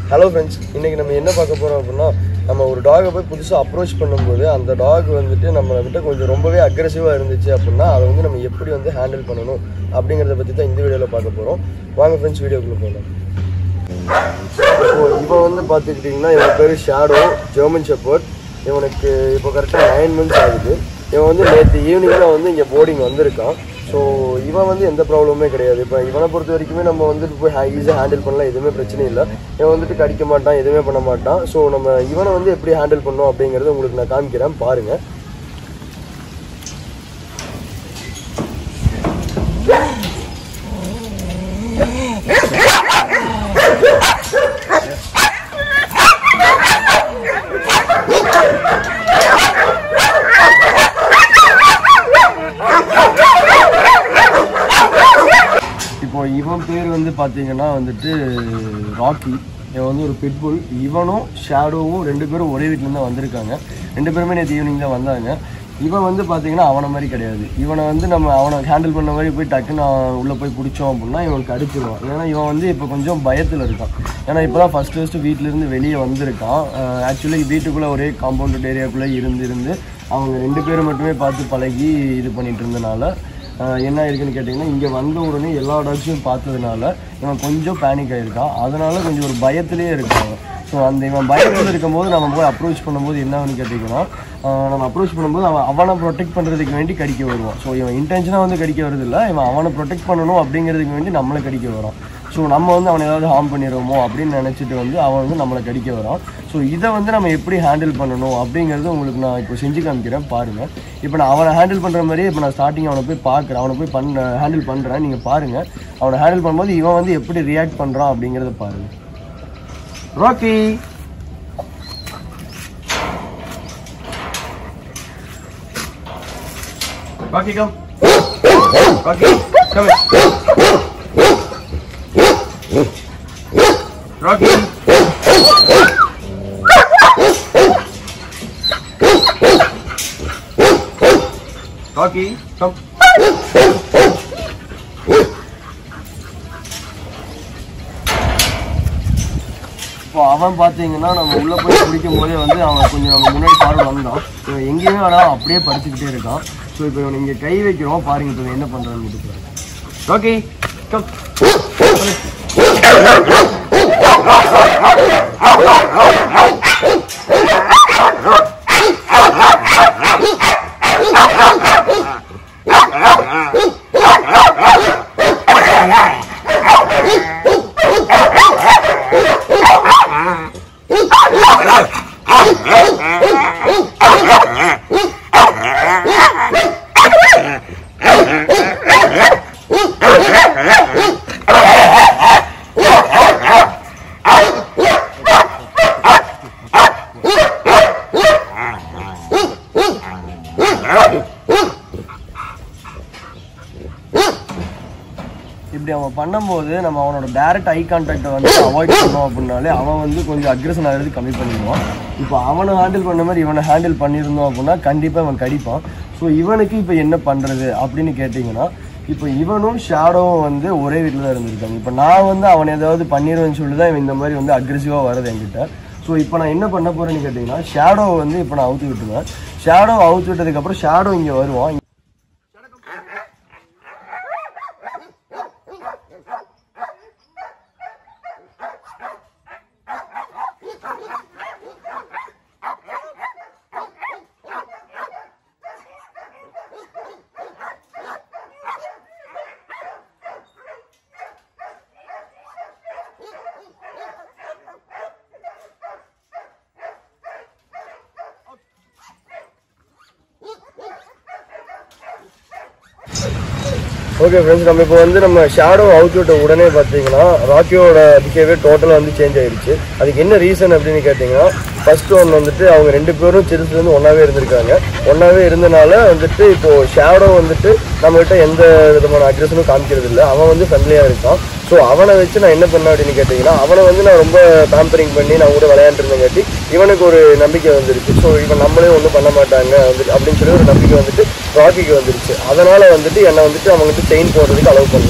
hello friends இன்றைக்கி நம்ம என்ன பார்க்க போகிறோம் அப்படின்னா நம்ம ஒரு டாகை போய் புதுசாக அப்ரோச் பண்ணும்போது அந்த டாக் வந்துட்டு நம்ம கிட்ட கொஞ்சம் ரொம்பவே அக்ரெசிவாக இருந்துச்சு அப்படின்னா அதை வந்து நம்ம எப்படி வந்து ஹேண்டில் பண்ணணும் அப்படிங்கிறத பற்றி தான் இந்த வீடியோவில் பார்க்க போகிறோம் வாங்க ஃப்ரெண்ட்ஸ் வீடியோக்குள்ளே போகலாம் இப்போ இவன் வந்து பார்த்துக்கிட்டிங்கன்னா இவன் பேர் ஷேடோ ஜெர்மன் ஷெப்பர்ட் இவனுக்கு இப்போ கரெக்டாக நைன் மந்த்ஸ் ஆகுது இவன் வந்து நேற்று ஈவினிங்கில் வந்து இங்கே போர்டிங் வந்திருக்கான் ஸோ இவன் வந்து எந்த ப்ராப்ளமே கிடையாது இப்போ இவனை பொறுத்த வரைக்குமே நம்ம வந்துட்டு போய் ஈஸியாக ஹேண்டில் பண்ணலாம் எதுவுமே பிரச்சனை இல்லை இவன் வந்துட்டு கடிக்க மாட்டான் எதுவுமே பண்ண மாட்டான் ஸோ நம்ம இவனை வந்து எப்படி ஹேண்டில் பண்ணோம் அப்படிங்கிறத உங்களுக்கு நான் காமிக்கிறேன் பாருங்கள் இப்போ இவன் பேர் வந்து பார்த்தீங்கன்னா வந்துட்டு ராக்கி இவன் வந்து ஒரு பிட்புல் இவனும் ஷேடோவும் ரெண்டு பேரும் ஒரே வீட்டிலேருந்து தான் வந்திருக்காங்க ரெண்டு பேருமே நேற்று ஈவினிங் தான் வந்தாங்க இவன் வந்து பார்த்தீங்கன்னா அவனை மாதிரி கிடையாது இவனை வந்து நம்ம அவனை ஹேண்டில் பண்ண மாதிரி போய் டக்குன்னு அவன் உள்ளே போய் பிடிச்சோம் அப்படின்னா இவனுக்கு அடிச்சிருவான் ஏன்னா இவன் வந்து இப்போ கொஞ்சம் பயத்தில் இருக்கான் ஏன்னா இப்போ தான் ஃபஸ்ட்டு ஃபஸ்ட்டு வீட்டிலேருந்து வெளியே வந்திருக்கான் ஆக்சுவலி வீட்டுக்குள்ளே ஒரே காம்பவுண்ட் ஏரியாக்குள்ளே இருந்து இருந்து அவங்க ரெண்டு பேரும் மட்டுமே பார்த்து பழகி இது பண்ணிட்டு இருந்தனால ஆஹ் என்ன இருக்குன்னு கேட்டிங்கன்னா இங்கே வந்த உடனே எல்லா டாக்ஸையும் பார்த்ததுனால இவன் கொஞ்சம் பேனிக் ஆகிருக்கான் அதனால கொஞ்சம் ஒரு பயத்திலே இருக்கான் ஸோ அந்த இவன் பயத்தில் இருக்கும்போது நம்ம போய் அப்ரோச் பண்ணும்போது என்னன்னு கேட்டிங்கன்னா ஆஹ் நம்ம அப்ரோச் பண்ணும்போது அவன் அவனை ப்ரொடெக்ட் பண்ணுறதுக்கு வேண்டி கடிக்க வருவான் ஸோ இவன் இன்டென்ஷனாக வந்து கடிக்க வருதில்ல இவன் அவனை ப்ரொடெக்ட் பண்ணணும் அப்படிங்கிறதுக்கு வேண்டி நம்மளை கடிக்க வரான் ஸோ நம்ம வந்து அவனை ஏதாவது ஹார்ம் பண்ணிடுவோமோ அப்படின்னு நினச்சிட்டு வந்து அவன் வந்து நம்மளை கடிக்க வரான் ஸோ இதை வந்து நம்ம எப்படி ஹேண்டில் பண்ணணும் அப்படிங்கிறது உங்களுக்கு நான் இப்போ செஞ்சு காமிக்கிறேன் பாருங்கள் இப்போ நான் அவனை ஹேண்டில் பண்ணுற மாதிரியே இப்போ நான் ஸ்டார்டிங் அவனை போய் பார்க்குறேன் அவனை போய் பண்ண ஹேண்டில் பண்ணுறேன் நீங்கள் பாருங்கள் அவனை ஹேண்டில் பண்ணும்போது இவன் வந்து எப்படி ரியாக்ட் பண்ணுறான் அப்படிங்கிறத பாருங்கள் Rocky Rocky come Rocky come Rocky Rocky come இப்போ அவன் பார்த்தீங்கன்னா நம்ம உள்ளே போய் பிடிக்கும் போதே வந்து அவன் கொஞ்சம் நம்ம முன்னாடி பாரு வந்தான் இவன் எங்கேயுமே வேணாம் அப்படியே படுத்துக்கிட்டே இருக்கான் ஸோ இப்போ இவன் இங்கே கை வைக்கிறோம் பாருங்க இப்போ இவன் என்ன பண்ணுறான்னு மட்டும் ஓகே கம் இப்படி அவன் பண்ணும்போது நம்ம அவனோட டைரக்ட் ஐ கான்டாக்டை வந்து அவாய்ட் பண்ணோம் அப்படின்னாலே அவன் வந்து கொஞ்சம் அக்ரெஷன் ஆகிறது கம்மி பண்ணிடுவான் இப்போ அவனை ஹேண்டில் பண்ண மாதிரி இவனை ஹேண்டில் பண்ணியிருந்தோம் அப்படின்னா கண்டிப்பாக அவன் கடிப்பான் ஸோ இவனுக்கு இப்போ என்ன பண்ணுறது அப்படின்னு கேட்டிங்கன்னா இப்போ இவனும் ஷேடோவும் வந்து ஒரே வீட்டில் தான் இருந்திருக்காங்க இப்போ நான் வந்து அவன் ஏதாவது பண்ணிடுவேன்னு சொல்லி தான் இவன் இந்த மாதிரி வந்து அக்ரெசிவாக வருது என்கிட்ட ஸோ இப்போ நான் என்ன பண்ண போகிறேன்னு கேட்டிங்கன்னா ஷேடோவை வந்து இப்போ நான் அவுத்து விட்டுருவேன் ஷேடோ அவுத்து விட்டதுக்கப்புறம் ஷேடோ இங்கே வருவான் ஓகே ஃப்ரெண்ட்ஸ் நம்ம இப்போ வந்து நம்ம ஷேடோ அவுட் விட்ட உடனே பார்த்தீங்கன்னா ராக்கியோட பிஹேவியர் டோட்டலாக வந்து சேஞ்ச் ஆயிடுச்சு அதுக்கு என்ன ரீசன் அப்படின்னு கேட்டிங்கன்னா ஃபர்ஸ்ட் ஒன் வந்துட்டு அவங்க ரெண்டு பேரும் சிறுசுலேருந்து ஒன்றாவே இருந்திருக்காங்க ஒன்றாவே இருந்தனால வந்துட்டு இப்போது ஷேடோ வந்துட்டு நம்மகிட்ட எந்த விதமான அக்ரெஷனும் காமிக்கிறது இல்லை அவன் வந்து ஃப்ரெண்ட்லியாக இருக்கான் ஸோ அவனை வச்சு நான் என்ன பண்ணேன் அப்படின்னு கேட்டிங்கன்னா அவனை வந்து நான் ரொம்ப பேம்பரிங் பண்ணி நான் கூட விளையாண்டுருந்தங்காட்டி இவனுக்கு ஒரு நம்பிக்கை வந்துருச்சு ஸோ இவன் நம்மளே ஒன்றும் பண்ண மாட்டாங்க வந்துட்டு அப்படின்னு சொல்லி ஒரு நம்பிக்கை வந்துட்டு ராக்கிக்கு வந்துருச்சு அதனால் வந்துட்டு என்னை வந்துட்டு அவங்ககிட்ட செயின் போடுறதுக்கு அலோவ் பண்ணான்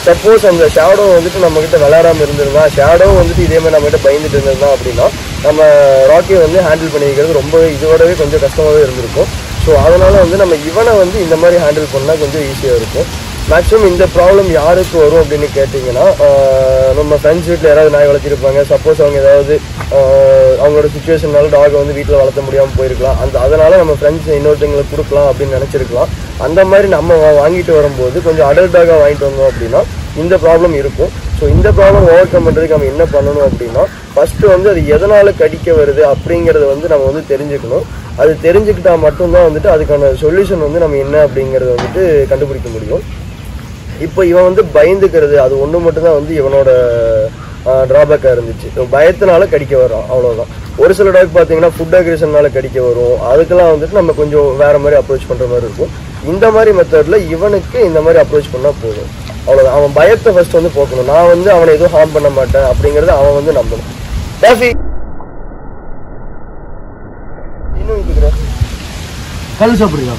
சப்போஸ் அந்த ஷேடோ வந்துட்டு நம்ம கிட்ட விளையாடாம இருந்திருந்தா ஷேடோ வந்துட்டு இதே மாதிரி நம்ம கிட்ட பயந்துட்டு இருந்திருந்தா அப்படின்னா நம்ம ராக்கியை வந்து ஹேண்டில் பண்ணிக்கிறது ரொம்ப இதோடவே கொஞ்சம் கஷ்டமாகவே இருந்திருக்கும் ஸோ அதனால வந்து நம்ம இவனை வந்து இந்த மாதிரி ஹேண்டில் பண்ணால் கொஞ்சம் ஈஸியாக இருக்கும் மேக்ஸிமம் இந்த ப்ராப்ளம் யாருக்கு வரும் அப்படின்னு கேட்டிங்கன்னா ஆஹ் நம்ம ஃப்ரெண்ட்ஸ் வீட்டில் யாராவது நாய் வளர்த்திருப்பாங்க சப்போஸ் அவங்க ஏதாவது ஆஹ் அவங்களோட சுச்சுவேஷனால டாகை வந்து வீட்டில் வளர்த்த முடியாமல் போயிருக்கலாம் அந்த அதனால நம்ம ஃப்ரெண்ட்ஸ் இன்னொருத்தங்களுக்கு கொடுக்கலாம் அப்படின்னு நினச்சிருக்கலாம் அந்த மாதிரி நம்ம வா- வாங்கிட்டு வரும்போது கொஞ்சம் அடல்ட் டாகாக வாங்கிட்டு வந்தோம் அப்படின்னா இந்த ப்ராப்ளம் இருக்கும் ஸோ இந்த ப்ராப்ளம் ஓவர் கம் பண்ணுறதுக்கு நம்ம என்ன பண்ணணும் அப்படின்னா ஃபஸ்ட்டு வந்து அது எதனால் கடிக்க வருது அப்படிங்கிறத வந்து நம்ம வந்து தெரிஞ்சுக்கணும் அது தெரிஞ்சுக்கிட்டா மட்டும்தான் வந்துட்டு அதுக்கான சொல்யூஷன் வந்து நம்ம என்ன அப்படிங்கிறத வந்துட்டு கண்டுபிடிக்க முடியும் இப்போ இவன் வந்து பயந்துக்கிறது அது ஒன்று மட்டும்தான் வந்து இவனோட ட்ராபேக்காக இருந்துச்சு இவன் பயத்தினால கடிக்க வரான் அவ்வளோதான் ஒரு சில டாக் பார்த்தீங்கன்னா ஃபுட் அக்ரேஷனால கடிக்க வரும் அதுக்கெல்லாம் வந்துட்டு நம்ம கொஞ்சம் வேற மாதிரி அப்ரோச் பண்ணுற மாதிரி இருக்கும் இந்த மாதிரி மெத்தடில் இவனுக்கு இந்த மாதிரி அப்ரோச் பண்ணால் போதும் அவ்வளோதான் அவன் பயத்தை ஃபர்ஸ்ட் வந்து போக்கணும் நான் வந்து அவனை எதுவும் ஹார்ம் பண்ண மாட்டேன் அப்படிங்கிறத அவன் வந்து நம்பணும் டாஃபி இன்னும் இருக்கிற கல் சாப்பிடுறீங்களா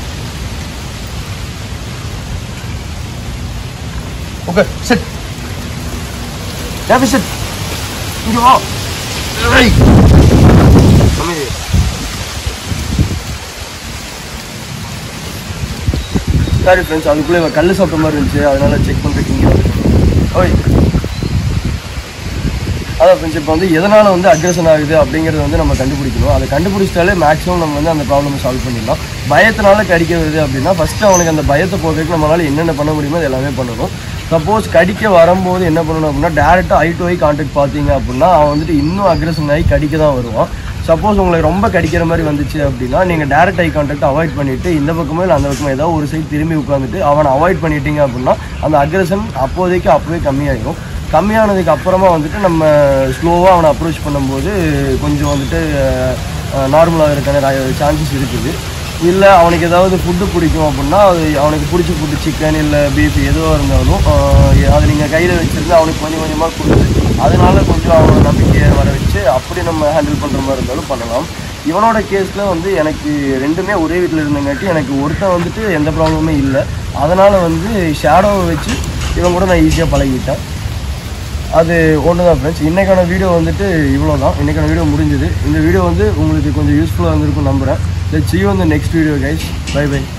ஓகே சிட் டாஃபி சிட் இங்கே வா ஏய் அமைதி சாரி ஃப்ரெண்ட்ஸ் அதுக்குள்ளே இவன் கல் சாப்பிட்ட மாதிரி இருந்துச்சு அதனால செக் பண்ணுறதுக்கு இங்கே ஓய் அதான் ஃப்ரெண்ட்ஸ் இப்போ வந்து எதனால் வந்து அக்ரஷன் ஆகுது அப்படிங்கிறத வந்து நம்ம கண்டுபிடிக்கணும் அதை கண்டுபிடிச்சிட்டாலே மேக்ஸிமம் நம்ம வந்து அந்த ப்ராப்ளமை சால்வ் பண்ணிடலாம் பயத்தினால கடிக்க வருது அப்படின்னா ஃபஸ்ட்டு அவனுக்கு அந்த பயத்தை போகிறதுக்கு நம்மளால் என்னென்ன பண்ண முடியுமோ அது எல்லாமே பண்ணணும் சப்போஸ் கடிக்க வரும்போது என்ன பண்ணணும் அப்படின்னா டேரெக்டாக ஐ டு ஐ கான்டாக்ட் பார்த்தீங்க அப்படின்னா அவன் வந்துட்டு இன்னும் அக்ரஷன் ஆகி கடிக்க தான் வருவான் சப்போஸ் உங்களுக்கு ரொம்ப கடிக்கிற மாதிரி வந்துச்சு அப்படின்னா நீங்கள் டேரக்ட் ஐ கான்டாக்ட் அவாய்ட் பண்ணிவிட்டு இந்த பக்கமோ இல்லை அந்த பக்கமோ ஏதாவது ஒரு சைடு திரும்பி உட்காந்துட்டு அவனை அவாய்ட் பண்ணிட்டீங்க அப்படின்னா அந்த அக்ரஷன் அப்போதைக்கு அப்போவே கம்மியாயிடும் கம்மியானதுக்கு அப்புறமா வந்துட்டு நம்ம ஸ்லோவாக அவனை அப்ரோச் பண்ணும்போது கொஞ்சம் வந்துட்டு நார்மலாக இருக்கான சான்சஸ் இருக்குது இல்லை அவனுக்கு ஏதாவது ஃபுட்டு பிடிக்கும் அப்படின்னா அது அவனுக்கு பிடிச்ச ஃபுட்டு சிக்கன் இல்லை பீஃப் எதுவாக இருந்தாலும் ஆஹ் அதை நீங்கள் கையில் வச்சுருந்து அவனுக்கு கொஞ்சம் கொஞ்சமாக கொடுத்து அதனால கொஞ்சம் அவனோட நம்பிக்கையை வர வச்சு அப்படி நம்ம ஹேண்டில் பண்ணுற மாதிரி இருந்தாலும் பண்ணலாம் இவனோட கேஸில் வந்து எனக்கு ரெண்டுமே ஒரே வீட்டில் இருந்தங்காட்டி எனக்கு ஒருத்தன் வந்துட்டு எந்த ப்ராப்ளமுமே இல்லை அதனால் வந்து ஷேடோவை வச்சு இவன் கூட நான் ஈஸியாக பழகிட்டேன் அது ஒன்று தான் ஃப்ரெண்ட்ஸ் இன்றைக்கான வீடியோ வந்துட்டு இவ்வளோ தான் இன்றைக்கான வீடியோ முடிஞ்சது இந்த வீடியோ வந்து உங்களுக்கு கொஞ்சம் யூஸ்ஃபுல்லாக இருந்திருக்கும் நம்புகிறேன் let see you in the next video guys bye bye